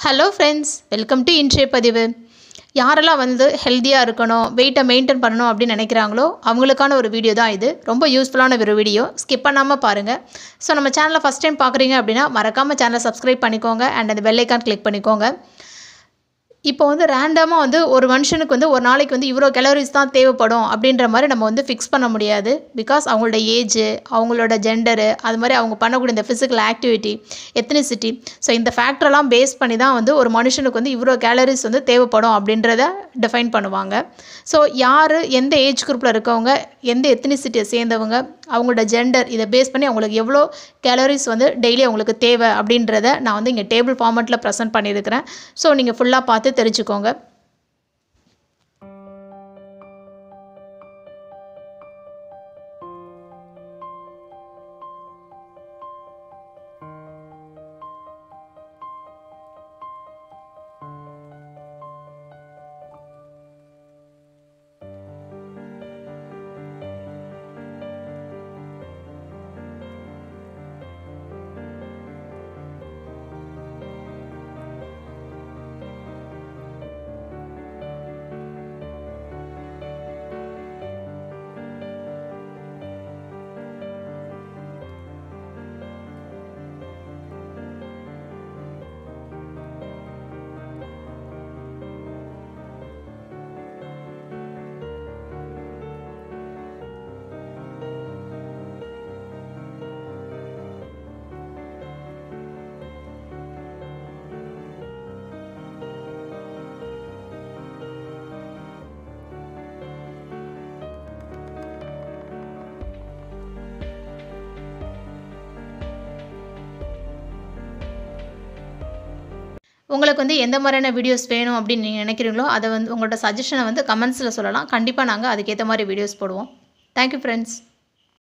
hello friends welcome to இன்றைய பதிவு யாரெல்லாம் வந்து ஹெல்த்தியாக இருக்கணும் வெயிட்டை மெயின்டைன் பண்ணணும் அப்படின்னு நினைக்கிறாங்களோ அவங்களுக்கான ஒரு வீடியோ தான் இது ரொம்ப யூஸ்ஃபுல்லான ஒரு வீடியோ ஸ்கிப் பண்ணாமல் பாருங்கள் ஸோ நம்ம சேனலை ஃபஸ்ட் டைம் பார்க்குறீங்க அப்படின்னா மறக்காமல் சேனலை சப்ஸ்கிரைப் பண்ணிக்கோங்க அண்ட் அந்த பெல் ஐக்கான் கிளிக் பண்ணிக்கோங்க இப்போ வந்து ரேண்டமாக வந்து ஒரு மனுஷனுக்கு வந்து ஒரு நாளைக்கு வந்து இவ்வளோ கேலரிஸ் தான் தேவைப்படும் அப்படின்ற மாதிரி நம்ம வந்து ஃபிக்ஸ் பண்ண முடியாது பிகாஸ் அவங்களோட ஏஜு அவங்களோட ஜெண்டரு அது மாதிரி அவங்க பண்ணக்கூடிய இந்த ஃபிசிக்கல் ஆக்டிவிட்டி எத்தனிசிட்டி ஸோ இந்த ஃபேக்டரெல்லாம் பேஸ் பண்ணி தான் வந்து ஒரு மனுஷனுக்கு வந்து இவ்வளோ கேலரிஸ் வந்து தேவைப்படும் அப்படின்றத டிஃபைன் பண்ணுவாங்க ஸோ யார் எந்த ஏஜ் குரூப்பில் இருக்கவங்க எந்த எத்தனிசிட்டியை சேர்ந்தவங்க அவங்களோட ஜெண்டர் இதை பேஸ் பண்ணி அவங்களுக்கு எவ்வளோ கேலரிஸ் வந்து டெய்லி அவங்களுக்கு தேவை அப்படின்றத நான் வந்து இங்கே டேபிள் ஃபார்மெட்டில் ப்ரெசென்ட் பண்ணியிருக்கிறேன் ஸோ நீங்கள் ஃபுல்லாக பார்த்து தெரிஞ்சுக்கோங்க உங்களுக்கு வந்து எந்த மாதிரியான வீடியோஸ் வேணும் அப்படின்னு நீங்கள் நினைக்கிறீங்களோ அதை வந்து உங்களோட சஜஷனை வந்து கமெண்ட்ஸில் சொல்லலாம் கண்டிப்பாக நாங்கள் அதுக்கேற்ற மாதிரி வீடியோஸ் போடுவோம் தேங்க்யூ ஃப்ரெண்ட்ஸ்